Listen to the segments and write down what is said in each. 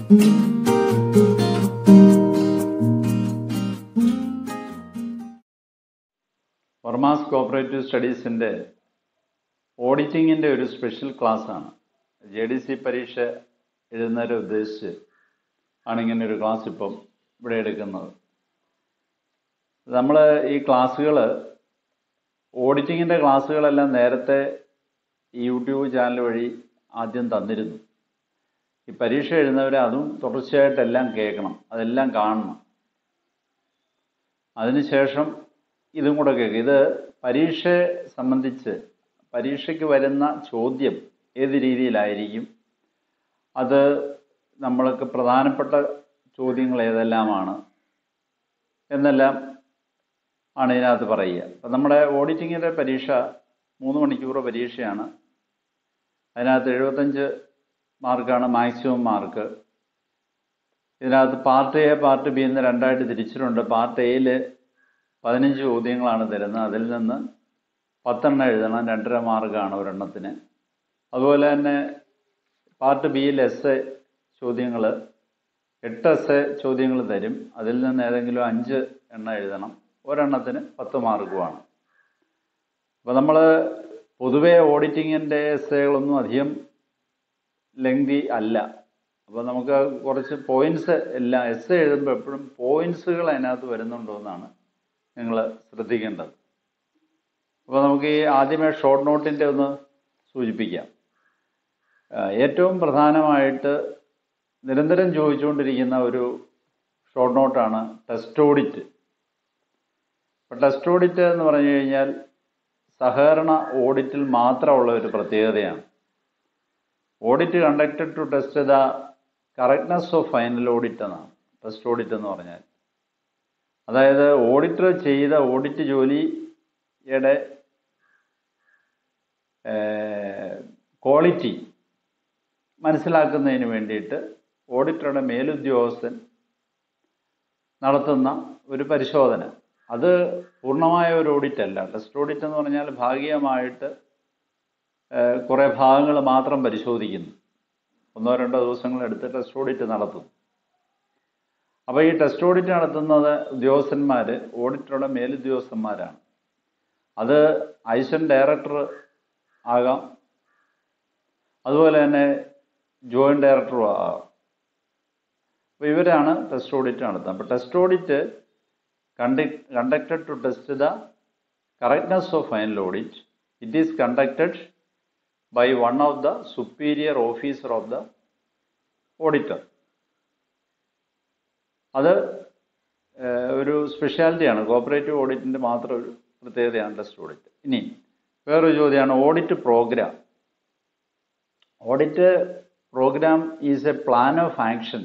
Varmas cooperative സ്റ്റഡീസിൻ്റെ ഓഡിറ്റിങ്ങിൻ്റെ ഒരു special ക്ലാസ്സാണ് J D C പരീക്ഷ എഴുതുന്നവരെ ഉദ്ദേശിച്ച് ആണ് ഇങ്ങനെ ഒരു ക്ലാസ് ഇപ്പം ഇവിടെ എടുക്കുന്നത് നമ്മൾ ഈ ക്ലാസ്സുകൾ ഓഡിറ്റിങ്ങിൻ്റെ ക്ലാസ്സുകളെല്ലാം നേരത്തെ ഈ യൂട്യൂബ് ചാനൽ വഴി ആദ്യം തന്നിരുന്നു ഈ പരീക്ഷ എഴുതുന്നവരെ അതും തുടർച്ചയായിട്ടെല്ലാം കേൾക്കണം അതെല്ലാം കാണണം അതിനുശേഷം ഇതും കൂടെ കേൾക്കുക ഇത് പരീക്ഷയെ സംബന്ധിച്ച് പരീക്ഷയ്ക്ക് വരുന്ന ചോദ്യം ഏത് രീതിയിലായിരിക്കും അത് നമ്മൾക്ക് പ്രധാനപ്പെട്ട ചോദ്യങ്ങൾ ഏതെല്ലാമാണ് എന്നെല്ലാം ആണ് ഇതിനകത്ത് പറയുക അപ്പം നമ്മുടെ ഓഡിറ്റിങ്ങിൻ്റെ പരീക്ഷ മൂന്ന് മണിക്കൂർ പരീക്ഷയാണ് അതിനകത്ത് എഴുപത്തഞ്ച് മാർക്കാണ് മാക്സിമം മാർക്ക് ഇതിനകത്ത് പാർട്ട് എ പാർട്ട് ബി എന്ന് രണ്ടായിട്ട് തിരിച്ചിട്ടുണ്ട് പാർട്ട് എയിൽ പതിനഞ്ച് ചോദ്യങ്ങളാണ് തരുന്നത് അതിൽ നിന്ന് പത്തെണ്ണം എഴുതണം രണ്ടര മാർക്കാണ് ഒരെണ്ണത്തിന് അതുപോലെ തന്നെ പാർട്ട് ബിയിൽ എസ് എ ചോദ്യങ്ങൾ എട്ട് എസ് എ ചോദ്യങ്ങൾ തരും അതിൽ നിന്ന് ഏതെങ്കിലും അഞ്ച് എണ്ണം എഴുതണം ഒരെണ്ണത്തിന് പത്ത് മാർക്കുമാണ് അപ്പോൾ നമ്മൾ പൊതുവേ ഓഡിറ്റിങ്ങിൻ്റെ എസ്സേകളൊന്നും അധികം ലെങ്തി അല്ല അപ്പോൾ നമുക്ക് കുറച്ച് പോയിൻറ്റ്സ് എല്ലാം എസ് എഴുതുമ്പോൾ എപ്പോഴും പോയിൻറ്റ്സുകൾ അതിനകത്ത് വരുന്നുണ്ടോ എന്നാണ് നിങ്ങൾ ശ്രദ്ധിക്കേണ്ടത് അപ്പോൾ നമുക്ക് ഈ ആദ്യമേ ഷോർട്ട് നോട്ടിൻ്റെ ഒന്ന് സൂചിപ്പിക്കാം ഏറ്റവും പ്രധാനമായിട്ട് നിരന്തരം ചോദിച്ചുകൊണ്ടിരിക്കുന്ന ഒരു ഷോർട്ട് നോട്ടാണ് ടെസ്റ്റ് ഓഡിറ്റ് അപ്പോൾ ടെസ്റ്റ് ഓഡിറ്റ് എന്ന് പറഞ്ഞു കഴിഞ്ഞാൽ സഹകരണ ഓഡിറ്റിൽ മാത്രമുള്ള ഒരു പ്രത്യേകതയാണ് audit conducted to test the correctness of final audit എന്നാണ് ടെസ്റ്റ് ഓഡിറ്റ് എന്ന് പറഞ്ഞാൽ അതായത് ഓഡിറ്റർ ചെയ്ത ഓഡിറ്റ് ജോലിയുടെ ക്വാളിറ്റി മനസ്സിലാക്കുന്നതിന് വേണ്ടിയിട്ട് ഓഡിറ്ററുടെ മേലുദ്യോഗസ്ഥൻ നടത്തുന്ന ഒരു പരിശോധന അത് പൂർണ്ണമായ ഒരു ഓഡിറ്റ് അല്ല ടെസ്റ്റ് ഓഡിറ്റ് എന്ന് പറഞ്ഞാൽ ഭാഗികമായിട്ട് കുറേ ഭാഗങ്ങൾ മാത്രം പരിശോധിക്കുന്നു ഒന്നോ രണ്ടോ ദിവസങ്ങൾ എടുത്ത് ടെസ്റ്റ് ഓഡിറ്റ് നടത്തുന്നു അപ്പോൾ ഈ ടെസ്റ്റ് ഓഡിറ്റ് നടത്തുന്നത് ഉദ്യോഗസ്ഥന്മാർ ഓഡിറ്ററുടെ മേലുദ്യോഗസ്ഥന്മാരാണ് അത് ഐസൻ ഡയറക്ടർ ആകാം അതുപോലെ തന്നെ ജോയിൻറ്റ് ഡയറക്ടറും ആകാം അപ്പോൾ ഇവരാണ് ടെസ്റ്റ് ഓഡിറ്റ് നടത്തുന്നത് അപ്പോൾ test audit conduct conducted to test the correctness of final audit it is conducted by one of the superior officer of the auditor അത് ഒരു സ്പെഷ്യാലിറ്റിയാണ് കോപ്പറേറ്റീവ് ഓഡിറ്റിൻ്റെ മാത്രം ഒരു പ്രത്യേകതയാണ് ടെസ്റ്റ് ഓഡിറ്റ് ഇനി വേറൊരു ചോദ്യമാണ് audit programme audit programme is a plan of action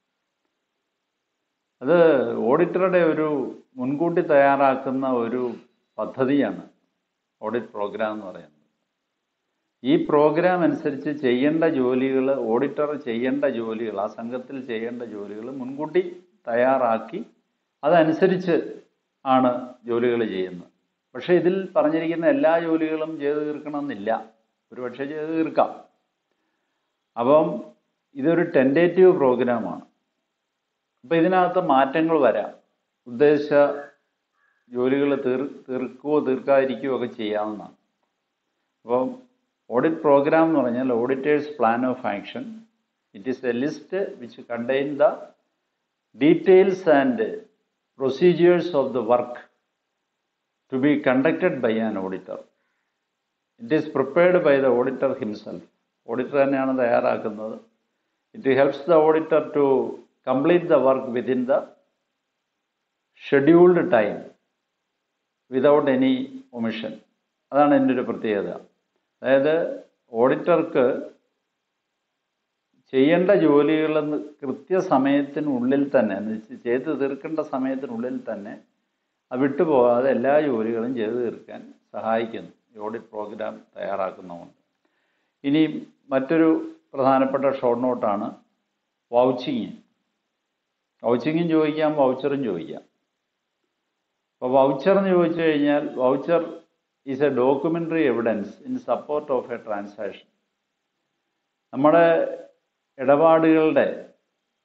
അത് ഓഡിറ്ററുടെ ഒരു മുൻകൂട്ടി തയ്യാറാക്കുന്ന ഒരു പദ്ധതിയാണ് ഓഡിറ്റ് പ്രോഗ്രാം എന്ന് പറയുന്നത് ഈ പ്രോഗ്രാം അനുസരിച്ച് ചെയ്യേണ്ട ജോലികൾ ഓഡിറ്റർ ചെയ്യേണ്ട ജോലികൾ ആ സംഘത്തിൽ ചെയ്യേണ്ട ജോലികൾ മുൻകൂട്ടി തയ്യാറാക്കി അതനുസരിച്ച് ആണ് ജോലികൾ ചെയ്യുന്നത് പക്ഷേ ഇതിൽ പറഞ്ഞിരിക്കുന്ന എല്ലാ ജോലികളും ചെയ്തു തീർക്കണമെന്നില്ല ഒരു പക്ഷേ ചെയ്തു തീർക്കാം അപ്പം ഇതൊരു ടെൻറ്റേറ്റീവ് പ്രോഗ്രാമാണ് അപ്പോൾ ഇതിനകത്ത് മാറ്റങ്ങൾ വരാം ഉദ്ദേശിച്ച ജോലികൾ തീർ തീർക്കുകയോ തീർക്കാതിരിക്കുകയോ ഒക്കെ ചെയ്യാവുന്നതാണ് അപ്പം ഓഡിറ്റ് പ്രോഗ്രാം എന്ന് പറഞ്ഞാൽ auditor's plan of action it is a list which contain the details and procedures of the work to be conducted by an auditor it is prepared by the auditor himself auditor തന്നെയാണ് തയ്യാറാക്കുന്നത് it helps the auditor to complete the work within the scheduled time without any omission അതാണ് എൻ്റെ ഒരു പ്രത്യേകത അതായത് ഓഡിറ്റർക്ക് ചെയ്യേണ്ട ജോലികൾ കൃത്യസമയത്തിനുള്ളിൽ തന്നെ ചെയ്ത് തീർക്കേണ്ട സമയത്തിനുള്ളിൽ തന്നെ അത് വിട്ടുപോകാതെ എല്ലാ ജോലികളും ചെയ്ത് തീർക്കാൻ സഹായിക്കുന്നു ഈ ഓഡിറ്റ് പ്രോഗ്രാം തയ്യാറാക്കുന്നതുകൊണ്ട് ഇനി മറ്റൊരു പ്രധാനപ്പെട്ട ഷോർട്ട് നോട്ടാണ് വൗച്ചിങ് വൗച്ചിങ്ങും ചോദിക്കാം വൗച്ചറും ചോദിക്കാം അപ്പോൾ വൗച്ചർ എന്ന് ചോദിച്ചു കഴിഞ്ഞാൽ voucher is a documentary evidence in support of a transaction നമ്മുടെ ഇടപാടുകളുടെ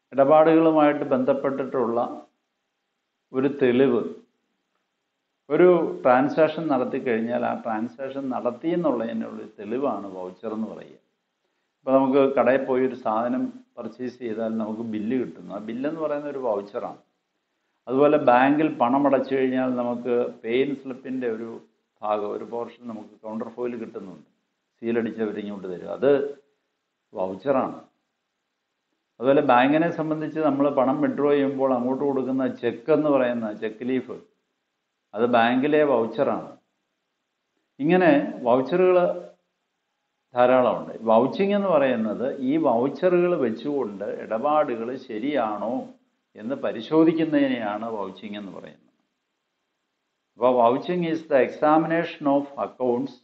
ഇടപാടുകളുമായിട്ട് ബന്ധപ്പെട്ടിട്ടുള്ള ഒരു തെളിവ് ഒരു ട്രാൻസാക്ഷൻ നടത്തി കഴിഞ്ഞാൽ ആ ട്രാൻസാക്ഷൻ നടത്തി എന്നുള്ളതിനുള്ള ഒരു തെളിവാണ് വൗച്ചർ എന്ന് പറയുക ഇപ്പോൾ നമുക്ക് കടയിൽ പോയി ഒരു സാധനം പർച്ചേസ് ചെയ്താൽ നമുക്ക് ബില്ല് കിട്ടുന്നു ആ ബില്ലെന്ന് പറയുന്ന ഒരു വൗച്ചറാണ് അതുപോലെ ബാങ്കിൽ പണം അടച്ചു കഴിഞ്ഞാൽ നമുക്ക് പെയിൻ സ്ലിപ്പിൻ്റെ ഒരു ഭാഗം ഒരു പോർഷൻ നമുക്ക് കൗണ്ടർ ഫോയിൽ കിട്ടുന്നുണ്ട് സീലടിച്ചവർ ഇങ്ങോട്ട് തരും അത് വൗച്ചറാണ് അതുപോലെ ബാങ്കിനെ സംബന്ധിച്ച് നമ്മൾ പണം വിഡ്രോ ചെയ്യുമ്പോൾ അങ്ങോട്ട് കൊടുക്കുന്ന ചെക്ക് എന്ന് പറയുന്ന ചെക്ക് ലീഫ് അത് ബാങ്കിലെ വൗച്ചറാണ് ഇങ്ങനെ വൗച്ചറുകൾ ധാരാളമുണ്ട് വൗച്ചിങ് എന്ന് പറയുന്നത് ഈ വൗച്ചറുകൾ വെച്ചുകൊണ്ട് ഇടപാടുകൾ ശരിയാണോ എന്ന് പരിശോധിക്കുന്നതിനെയാണ് വൗച്ചിങ് എന്ന് പറയുന്നത് അപ്പോൾ vouching is the examination of accounts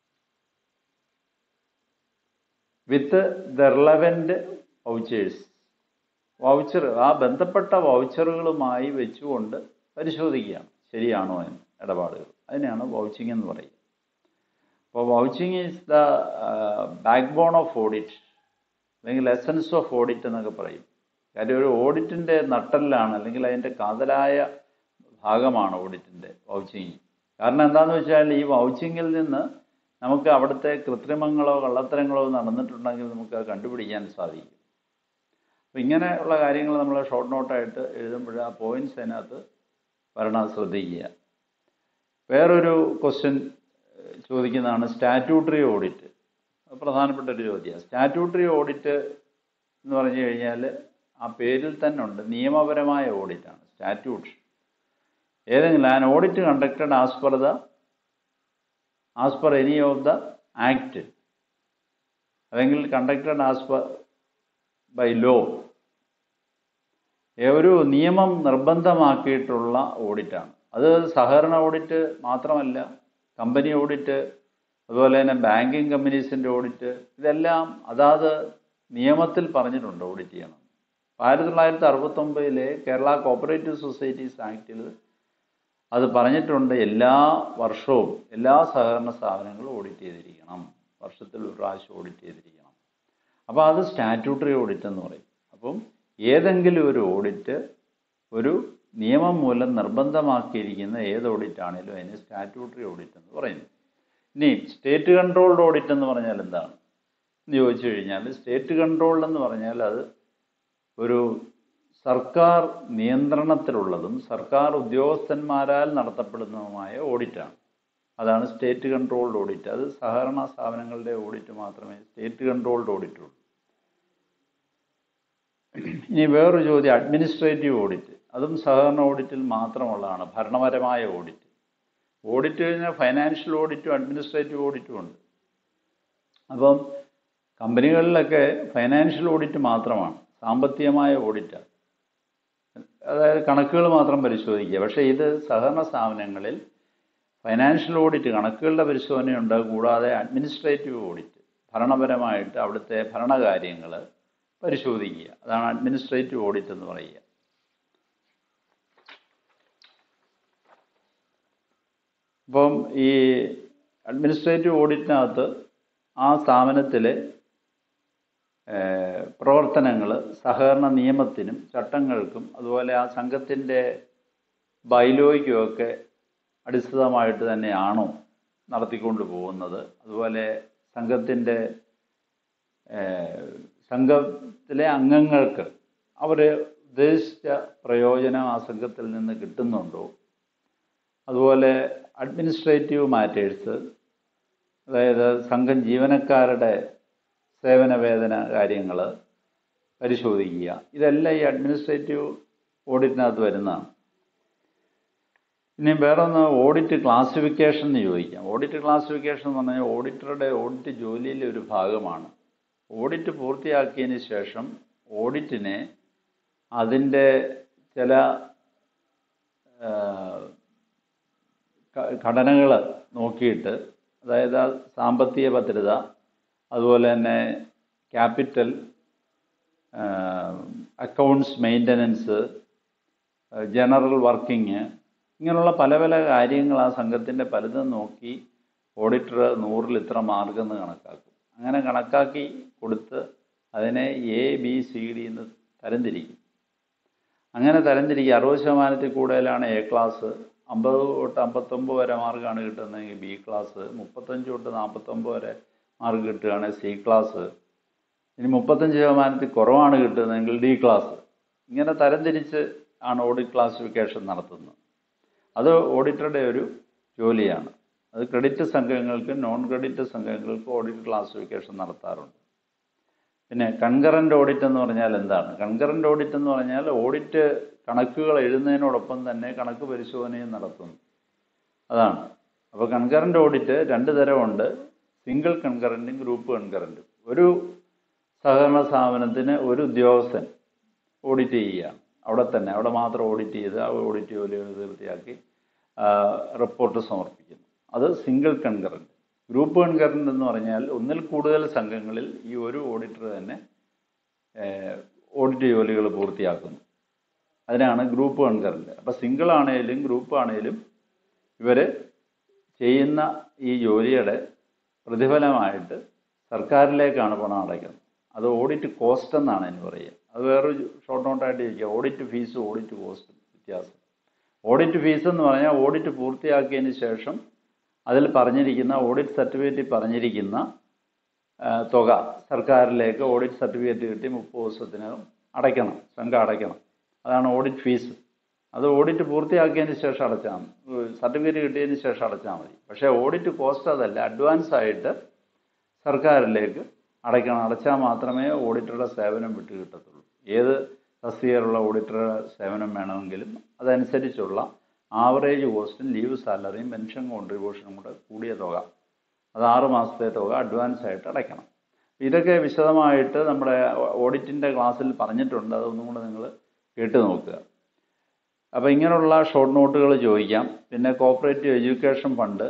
with the relevant vouchers voucher ആ ബന്ധപ്പെട്ട വൗച്ചറുകളുമായി വെച്ചുകൊണ്ട് പരിശോധിക്കുകയാണ് ശരിയാണോ എന്ന് ഇടപാടുകൾ അതിനെയാണ് വൗച്ചിങ് എന്ന് പറയുക അപ്പോൾ vouching is the backbone of audit അല്ലെങ്കിൽ എസൻസ് ഓഫ് ഓഡിറ്റ് എന്നൊക്കെ പറയും കാര്യം ഒരു ഓഡിറ്റിൻ്റെ നട്ടലിലാണ് അല്ലെങ്കിൽ അതിൻ്റെ കാതലായ ഭാഗമാണ് ഓഡിറ്റിൻ്റെ വൗച്ചിങ് കാരണം എന്താണെന്ന് വെച്ചാൽ ഈ വൗച്ചിങ്ങിൽ നിന്ന് നമുക്ക് അവിടുത്തെ കൃത്രിമങ്ങളോ കള്ളത്തരങ്ങളോ നടന്നിട്ടുണ്ടെങ്കിൽ നമുക്ക് അത് കണ്ടുപിടിക്കാൻ സാധിക്കും അപ്പം ഇങ്ങനെയുള്ള കാര്യങ്ങൾ നമ്മൾ ഷോർട്ട് നോട്ടായിട്ട് എഴുതുമ്പോൾ ആ പോയിന്റ്സ് അതിനകത്ത് വരണം ശ്രദ്ധിക്കുക വേറൊരു ക്വസ്റ്റ്യൻ ചോദിക്കുന്നതാണ് സ്റ്റാറ്റ്യൂട്ടറി ഓഡിറ്റ് പ്രധാനപ്പെട്ട ഒരു ചോദ്യമാണ് സ്റ്റാറ്റ്യൂട്ടറി ഓഡിറ്റ് എന്ന് പറഞ്ഞു കഴിഞ്ഞാൽ ആ പേരിൽ തന്നെ ഉണ്ട് നിയമപരമായ ഓഡിറ്റാണ് സ്റ്റാറ്റ്യൂട്ട് ഏതെങ്കിലും an audit conducted as per the as per any of the act അല്ലെങ്കിൽ conducted as per by law ഒരു നിയമം നിർബന്ധമാക്കിയിട്ടുള്ള ഓഡിറ്റാണ് അത് സഹകരണ ഓഡിറ്റ് മാത്രമല്ല കമ്പനി ഓഡിറ്റ് അതുപോലെ തന്നെ ബാങ്കിങ് കമ്പനീസിൻ്റെ ഓഡിറ്റ് ഇതെല്ലാം അതാത് നിയമത്തിൽ പറഞ്ഞിട്ടുണ്ട് ഓഡിറ്റ് ചെയ്യണം ആയിരത്തി തൊള്ളായിരത്തി അറുപത്തൊമ്പതിലെ കേരള കോപ്പറേറ്റീവ് സൊസൈറ്റീസ് ആക്റ്റിൽ അത് പറഞ്ഞിട്ടുണ്ട് എല്ലാ വർഷവും എല്ലാ സഹകരണ സ്ഥാപനങ്ങളും ഓഡിറ്റ് ചെയ്തിരിക്കണം വർഷത്തിൽ ഒരു പ്രാവശ്യം ഓഡിറ്റ് ചെയ്തിരിക്കണം അപ്പോൾ അത് സ്റ്റാറ്റ്യൂട്ടറി ഓഡിറ്റ് എന്ന് പറയും അപ്പം ഏതെങ്കിലും ഒരു ഓഡിറ്റ് ഒരു നിയമം മൂലം നിർബന്ധമാക്കിയിരിക്കുന്ന ഏത് ഓഡിറ്റ് ആണെങ്കിലും അതിന് സ്റ്റാറ്റ്യൂട്ടറി ഓഡിറ്റ് എന്ന് പറയുന്നു ഇനി സ്റ്റേറ്റ് കൺട്രോൾഡ് ഓഡിറ്റ് എന്ന് പറഞ്ഞാൽ എന്താണ് എന്ന് ചോദിച്ചു കഴിഞ്ഞാൽ സ്റ്റേറ്റ് കൺട്രോൾഡ് എന്ന് പറഞ്ഞാൽ അത് ഒരു സർക്കാർ നിയന്ത്രണത്തിലുള്ളതും സർക്കാർ ഉദ്യോഗസ്ഥന്മാരാൽ നടത്തപ്പെടുന്നതുമായ ഓഡിറ്റാണ് അതാണ് സ്റ്റേറ്റ് കൺട്രോൾഡ് ഓഡിറ്റ് അത് സഹകരണ സ്ഥാപനങ്ങളുടെ ഓഡിറ്റ് മാത്രമേ സ്റ്റേറ്റ് കൺട്രോൾഡ് ഓഡിറ്റ് ഉള്ളൂ ഇനി വേറൊരു ചോദ്യം അഡ്മിനിസ്ട്രേറ്റീവ് ഓഡിറ്റ് അതും സഹകരണ ഓഡിറ്റിൽ മാത്രമുള്ളതാണ് ഭരണപരമായ ഓഡിറ്റ് ഓഡിറ്റ് കഴിഞ്ഞാൽ ഫൈനാൻഷ്യൽ ഓഡിറ്റും അഡ്മിനിസ്ട്രേറ്റീവ് ഓഡിറ്റും ഉണ്ട് അപ്പം കമ്പനികളിലൊക്കെ ഫൈനാൻഷ്യൽ ഓഡിറ്റ് മാത്രമാണ് സാമ്പത്തികമായ ഓഡിറ്റാണ് അതായത് കണക്കുകൾ മാത്രം പരിശോധിക്കുക പക്ഷേ ഇത് സഹകരണ സ്ഥാപനങ്ങളിൽ ഫൈനാൻഷ്യൽ ഓഡിറ്റ് കണക്കുകളുടെ പരിശോധനയുണ്ട് കൂടാതെ അഡ്മിനിസ്ട്രേറ്റീവ് ഓഡിറ്റ് ഭരണപരമായിട്ട് അവിടുത്തെ ഭരണകാര്യങ്ങൾ പരിശോധിക്കുക അതാണ് അഡ്മിനിസ്ട്രേറ്റീവ് ഓഡിറ്റ് എന്ന് പറയുക അപ്പം ഈ അഡ്മിനിസ്ട്രേറ്റീവ് ഓഡിറ്റിനകത്ത് ആ സ്ഥാപനത്തിലെ പ്രവർത്തനങ്ങൾ സഹകരണ നിയമത്തിനും ചട്ടങ്ങൾക്കും അതുപോലെ ആ സംഘത്തിൻ്റെ ബൈലോയ്ക്കുമൊക്കെ അടിസ്ഥിതമായിട്ട് തന്നെയാണോ നടത്തിക്കൊണ്ട് പോകുന്നത് അതുപോലെ സംഘത്തിൻ്റെ സംഘത്തിലെ അംഗങ്ങൾക്ക് അവർ ഉദ്ദേശിച്ച പ്രയോജനം ആ സംഘത്തിൽ നിന്ന് കിട്ടുന്നുണ്ടോ അതുപോലെ അഡ്മിനിസ്ട്രേറ്റീവ് മാറ്റേഴ്സ് അതായത് സംഘം ജീവനക്കാരുടെ സേവന വേതന കാര്യങ്ങൾ പരിശോധിക്കുക ഇതെല്ലാം ഈ അഡ്മിനിസ്ട്രേറ്റീവ് ഓഡിറ്റിനകത്ത് വരുന്നതാണ് ഇനി വേറൊന്ന് ഓഡിറ്റ് ക്ലാസിഫിക്കേഷൻ എന്ന് ചോദിക്കാം ഓഡിറ്റ് ക്ലാസിഫിക്കേഷൻ എന്ന് പറഞ്ഞാൽ ഓഡിറ്ററുടെ ഓഡിറ്റ് ജോലിയിലെ ഒരു ഭാഗമാണ് ഓഡിറ്റ് പൂർത്തിയാക്കിയതിന് ശേഷം ഓഡിറ്റിനെ അതിൻ്റെ ചില ഘടനകൾ നോക്കിയിട്ട് അതായത് സാമ്പത്തിക ഭദ്രത അതുപോലെ തന്നെ capital accounts maintenance general working ഇങ്ങനെയുള്ള പല പല കാര്യങ്ങൾ ആ സംഘത്തിൻ്റെ പലതും നോക്കി ഓഡിറ്റർ നൂറിൽ ഇത്ര മാർക്ക് എന്ന് കണക്കാക്കും അങ്ങനെ കണക്കാക്കി കൊടുത്ത് അതിനെ എ ബി സി ഡി എന്ന് തരംതിരിക്കും അങ്ങനെ തരംതിരിക്കുക അറുപത് ശതമാനത്തിൽ കൂടുതലാണ് എ ക്ലാസ് അമ്പത് തൊട്ട് അമ്പത്തൊമ്പത് വരെ മാർക്കാണ് കിട്ടുന്നതെങ്കിൽ ബി ക്ലാസ് മുപ്പത്തഞ്ച് തൊട്ട് നാൽപ്പത്തൊമ്പത് വരെ മാർക്ക് കിട്ടുകയാണെങ്കിൽ സി ക്ലാസ് ഇനി മുപ്പത്തഞ്ച് ശതമാനത്തിൽ കുറവാണ് കിട്ടുന്നതെങ്കിൽ ഡി ക്ലാസ് ഇങ്ങനെ തരംതിരിച്ച് ആണ് ഓഡിറ്റ് ക്ലാസിഫിക്കേഷൻ നടത്തുന്നത് അത് ഓഡിറ്ററുടെ ഒരു ജോലിയാണ് അത് ക്രെഡിറ്റ് സംഘങ്ങൾക്ക് നോൺ ക്രെഡിറ്റ് സംഘങ്ങൾക്ക് ഓഡിറ്റ് ക്ലാസിഫിക്കേഷൻ നടത്താറുണ്ട് പിന്നെ കൺകറന്റ് ഓഡിറ്റ് എന്ന് പറഞ്ഞാൽ എന്താണ് കൺകറന്റ് ഓഡിറ്റ് എന്ന് പറഞ്ഞാൽ ഓഡിറ്റ് കണക്കുകൾ എഴുതുന്നതിനോടൊപ്പം തന്നെ കണക്ക് പരിശോധനയും നടത്തുന്നു അതാണ് അപ്പോൾ കൺകറന്റ് ഓഡിറ്റ് രണ്ട് തരമുണ്ട് സിംഗിൾ കൺകറന്റും ഗ്രൂപ്പ് കൺകറന്റും ഒരു സഹകരണ സ്ഥാപനത്തിന് ഒരു ഉദ്യോഗസ്ഥൻ ഓഡിറ്റ് ചെയ്യുകയാണ് അവിടെ തന്നെ അവിടെ മാത്രം ഓഡിറ്റ് ചെയ്ത് ആ ഓഡിറ്റ് ജോലികൾ പൂർത്തിയാക്കി റിപ്പോർട്ട് സമർപ്പിക്കുന്നു അത് സിംഗിൾ കൺകറന്റ് ഗ്രൂപ്പ് കൺകറന്റ് എന്ന് പറഞ്ഞാൽ ഒന്നിൽ കൂടുതൽ സംഘങ്ങളിൽ ഈ ഒരു ഓഡിറ്റർ തന്നെ ഓഡിറ്റ് ജോലികൾ പൂർത്തിയാക്കുന്നു അതിനാണ് ഗ്രൂപ്പ് കൺകറന്റ് അപ്പോൾ സിംഗിൾ ആണേലും ഗ്രൂപ്പ് ആണേലും ഇവർ ചെയ്യുന്ന ഈ ജോലിയുടെ പ്രതിഫലമായിട്ട് സർക്കാരിലേക്കാണ് പണം അടയ്ക്കുന്നത് അത് ഓഡിറ്റ് കോസ്റ്റ് എന്നാണ് അതിന് പറയുക അത് വേറൊരു ഷോർട്ട് നോട്ടായിട്ട് ചോദിക്കുക ഓഡിറ്റ് ഫീസും ഓഡിറ്റ് കോസ്റ്റും വ്യത്യാസം ഓഡിറ്റ് ഫീസ് എന്ന് പറഞ്ഞാൽ ഓഡിറ്റ് പൂർത്തിയാക്കിയതിന് ശേഷം അതിൽ പറഞ്ഞിരിക്കുന്ന ഓഡിറ്റ് സർട്ടിഫിക്കറ്റിൽ പറഞ്ഞിരിക്കുന്ന ആ, തുക സർക്കാരിലേക്ക് ഓഡിറ്റ് സർട്ടിഫിക്കറ്റ് കിട്ടി മുപ്പത് ദിവസത്തിനകം അടയ്ക്കണം സംഘം അടയ്ക്കണം അതാണ് ഓഡിറ്റ് ഫീസ് അത് ഓഡിറ്റ് പൂർത്തിയാക്കിയതിന് ശേഷം അടച്ചാൽ മതി സർട്ടിഫിക്കറ്റ് കിട്ടിയതിന് ശേഷം അടച്ചാൽ മതി പക്ഷേ ഓഡിറ്റ് കോസ്റ്റ് അതല്ല അഡ്വാൻസ് ആയിട്ട് സർക്കാരിലേക്ക് അടയ്ക്കണം അടച്ചാൽ മാത്രമേ ഓഡിറ്ററുടെ സേവനം വിട്ടു കിട്ടത്തുള്ളൂ ഏത് തസ്തികയിലുള്ള ഓഡിറ്ററുടെ സേവനം വേണമെങ്കിലും അതനുസരിച്ചുള്ള ആവറേജ് കോസ്റ്റും ലീവ് സാലറിയും പെൻഷൻ കോൺട്രിബ്യൂഷനും കൂടെ കൂടിയ തുക അത് ആറ് മാസത്തെ തുക അഡ്വാൻസ് ആയിട്ട് അടയ്ക്കണം ഇതൊക്കെ വിശദമായിട്ട് നമ്മുടെ ഓഡിറ്റിൻ്റെ ക്ലാസ്സിൽ പറഞ്ഞിട്ടുണ്ട് അതൊന്നും കൂടെ നിങ്ങൾ കേട്ട് നോക്കുക അപ്പോൾ ഇങ്ങനെയുള്ള ഷോർട്ട് നോട്ടുകൾ ചോദിക്കാം പിന്നെ കോപ്പറേറ്റീവ് എഡ്യൂക്കേഷൻ ഫണ്ട്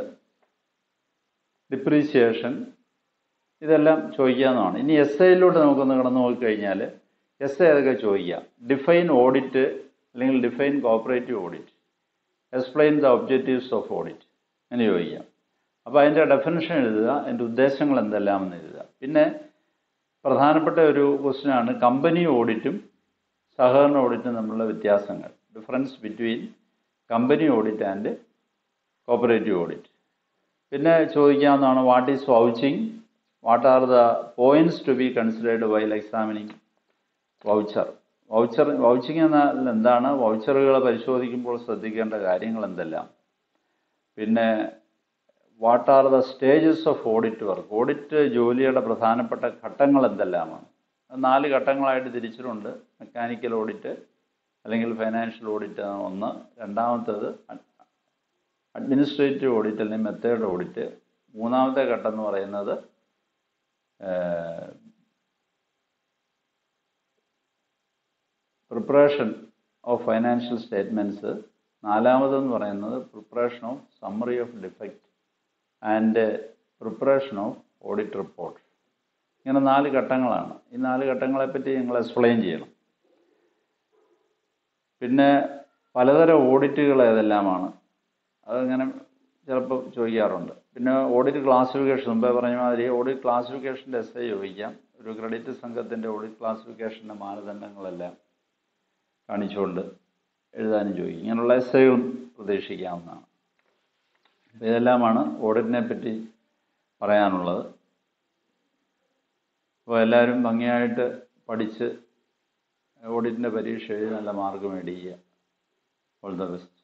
ഡിപ്രീസിയേഷൻ ഇതെല്ലാം ചോദിക്കാവുന്നതാണ് ഇനി എസ് ഐയിലോട്ട് നമുക്കൊന്ന് കടന്നു നോക്കിക്കഴിഞ്ഞാൽ എസ് ഐ അതൊക്കെ ചോദിക്കാം ഡിഫൈൻ ഓഡിറ്റ് അല്ലെങ്കിൽ define cooperative audit explain the objectives of audit എന്ന് ചോദിക്കാം അപ്പോൾ അതിൻ്റെ ഡെഫിനിഷൻ എഴുതുക അതിൻ്റെ ഉദ്ദേശങ്ങൾ എന്തെല്ലാമെന്ന് എഴുതുക പിന്നെ പ്രധാനപ്പെട്ട ഒരു ക്വസ്റ്റ്യനാണ് കമ്പനി ഓഡിറ്റും സഹകരണ ഓഡിറ്റും തമ്മിലുള്ള വ്യത്യാസങ്ങൾ difference between company audit and cooperative audit പിന്നെ ചോദിക്കാവുന്നതാണ് what is vouching what are the points to be considered while examining voucher voucher vouching എന്നാൽ എന്താണ് വൗച്ചറുകൾ പരിശോധിക്കുമ്പോൾ ശ്രദ്ധിക്കേണ്ട കാര്യങ്ങൾ എന്തെല്ലാം പിന്നെ what are the stages of audit work audit ജോലിയുടെ പ്രധാനപ്പെട്ട ഘട്ടങ്ങൾ എന്തെല്ലാമാണ് അത് നാല് ഘട്ടങ്ങളായിട്ട് തിരിച്ചിട്ടുണ്ട് മെക്കാനിക്കൽ ഓഡിറ്റ് അല്ലെങ്കിൽ ഫൈനാൻഷ്യൽ ഓഡിറ്റ് ഒന്ന് രണ്ടാമത്തേത് അഡ്മിനിസ്ട്രേറ്റീവ് ഓഡിറ്റ് അല്ലെങ്കിൽ മെത്തേഡ് ഓഡിറ്റ് മൂന്നാമത്തെ ഘട്ടം എന്ന് പറയുന്നത് പ്രിപ്പറേഷൻ ഓഫ് ഫൈനാൻഷ്യൽ സ്റ്റേറ്റ്മെൻറ്റ്സ് നാലാമതെന്ന് പറയുന്നത് preparation of summary of defect and preparation of audit report ഇങ്ങനെ നാല് ഘട്ടങ്ങളാണ് ഈ നാല് ഘട്ടങ്ങളെപ്പറ്റി നിങ്ങൾ എക്സ്പ്ലെയിൻ ചെയ്യണം പിന്നെ പലതരം ഓഡിറ്റുകൾ ഏതെല്ലാമാണ് അതങ്ങനെ ചിലപ്പോൾ ചോദിക്കാറുണ്ട് പിന്നെ ഓഡിറ്റ് ക്ലാസിഫിക്കേഷൻ മുമ്പേ പറഞ്ഞ മാതിരി ഓഡിറ്റ് ക്ലാസിഫിക്കേഷൻ്റെ എസ് ഐ ചോദിക്കാം ഒരു ക്രെഡിറ്റ് സംഘത്തിൻ്റെ ഓഡിറ്റ് ക്ലാസിഫിക്കേഷൻ്റെ മാനദണ്ഡങ്ങളെല്ലാം കാണിച്ചുകൊണ്ട് എഴുതാനും ചോദിക്കും ഇങ്ങനെയുള്ള എസ് ഐകളും പ്രതീക്ഷിക്കാവുന്നതാണ് അപ്പോൾ ഇതെല്ലാമാണ് ഓഡിറ്റിനെ പറ്റി പറയാനുള്ളത് അപ്പോൾ എല്ലാവരും ഭംഗിയായിട്ട് പഠിച്ച് ഓഡിറ്റിൻ്റെ പരീക്ഷ എഴുതി നല്ല മാർക്ക് മേടിക്കുക ഓൾ ദ ബെസ്റ്റ്